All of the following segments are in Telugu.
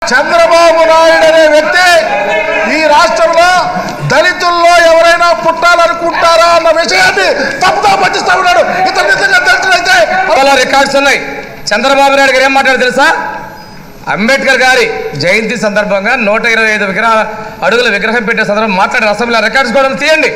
చంద్రబాబు నాయుడు అనే వ్యక్తి ఈ రాష్ట్రంలో దళితుల్లో ఎవరైనా పుట్టాలనుకుంటారా అన్న విషయాన్ని తప్పుదా పట్టిస్తా ఉన్నాడు ఇతను నిజంగా దళితులైతే చాలా రికార్డ్స్ ఉన్నాయి చంద్రబాబు నాయుడు గారు ఏం మాట్లాడారు తెలుసా అంబేద్కర్ గారి జయంతి సందర్భంగా నూట ఇరవై ఐదు విగ్రహ అడుగుల విగ్రహం పెట్టే సందర్భంగా మాట్లాడిన అసెంబ్లీ రికార్డ్స్ కూడా తీయండి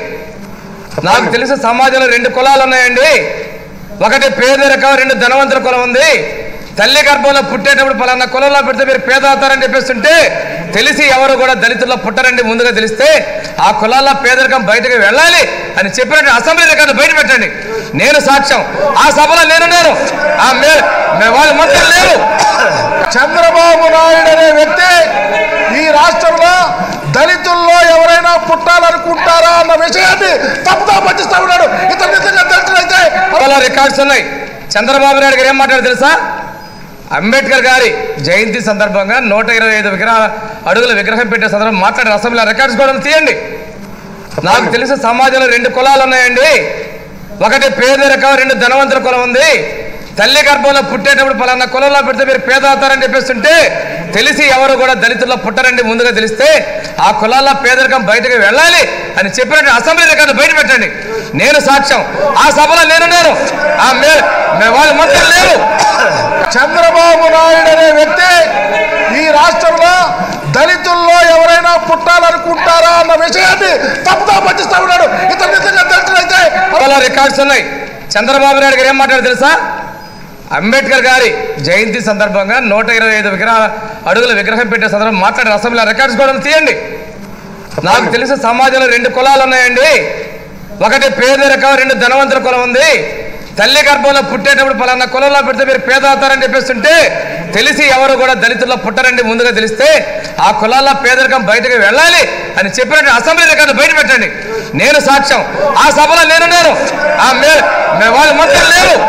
నాకు తెలిసి సమాజంలో రెండు కులాలు ఉన్నాయండి ఒకటి పేదరికం రెండు ధనవంతుల కులం ఉంది తల్లి గర్భంలో పుట్టేటప్పుడు పలానా కులంలో పెడితే మీరు పేద అవుతారని చెప్పేస్తుంటే తెలిసి ఎవరు కూడా దళితుల్లో పుట్టరండి ముందుగా తెలిస్తే ఆ కులాల్లో పేదరికం బయటకు వెళ్ళాలి అని చెప్పినట్టు అసెంబ్లీ రికార్డు బయట పెట్టండి నేను సాక్ష్యం ఆ సభలో నేను నేను ఆ మే- మే- వాళ్ళ మంత్రులు లేరు చంద్రబాబు నాయుడు అనే వ్యక్తి ఈ రాష్ట్రంలో దళితుల్లో ఎవరైనా పుట్టాలనుకుంటారా అన్న విషయాన్ని తప్పుదా పట్టిస్తా ఉన్నాడు ఇతను నిజంగా దళితులైతే చాలా రికార్డ్స్ ఉన్నాయి చంద్రబాబు నాయుడు గారు ఏం మాట్లాడారు తెలుసా అంబేద్కర్ గారి జయంతి సందర్భంగా నూట ఇరవై ఐదు విగ్రహ అడుగుల విగ్రహం పెట్టే సందర్భంగా మాట్లాడిన అసెంబ్లీ రికార్డ్స్ కూడా తీయండి నాకు తెలిసి సమాజంలో రెండు కులాలు ఉన్నాయండి ఒకటి పేదరికం రెండు ధనవంతుల కులం ఉంది తల్లి గర్భంలో పుట్టేటప్పుడు పలానా కులంలో పెడితే మీరు పేద అవుతారని చెప్పేస్తుంటే తెలిసి ఎవరు కూడా దళితుల్లో పుట్టరండి ముందుగా తెలిస్తే ఆ కులాల్లో పేదరికం బయటకు వెళ్ళాలి అని చెప్పినట్టు అసెంబ్లీ రికార్డు బయట పెట్టండి నేను సాక్ష్యం ఆ సభలో నేను నేను ఆ మే- మే- వాళ్ళ మంత్రులు లేరు చంద్రబాబు నాయుడు అనే వ్యక్తి ఈ రాష్ట్రంలో దళితుల్లో ఎవరైనా పుట్టాలనుకుంటారా అన్న విషయాన్ని తప్పుదా పట్టిస్తా ఉన్నాడు ఇతను నిజంగా దళితులైతే చాలా రికార్డ్స్ ఉన్నాయి చంద్రబాబు నాయుడు గారు ఏం మాట్లాడారు తెలుసా అంబేద్కర్ గారి జయంతి సందర్భంగా నూట ఇరవై ఐదు విగ్రహ అడుగుల విగ్రహం పెట్టే సందర్భంగా మాట్లాడిన అసెంబ్లీ రికార్డ్స్ కూడా తీయండి నాకు తెలిసి సమాజంలో రెండు కులాలు ఉన్నాయండి ఒకటి పేదరికం రెండు ధనవంతుల కులం ఉంది తల్లి గర్భంలో పుట్టేటప్పుడు పలానా కులంలో పెడితే మీరు పేద అవుతారని చెప్పేస్తుంటే తెలిసి ఎవరు కూడా దళితుల్లో పుట్టరండి ముందుగా తెలిస్తే ఆ కులాల్లో పేదరికం బయటకు వెళ్ళాలి అని చెప్పినట్టు అసెంబ్లీ రికార్డు బయట పెట్టండి నేను సాక్ష్యం ఆ సభలో నేను నేను ఆ మే- మే- వాళ్ళ మంత్రులు లేరు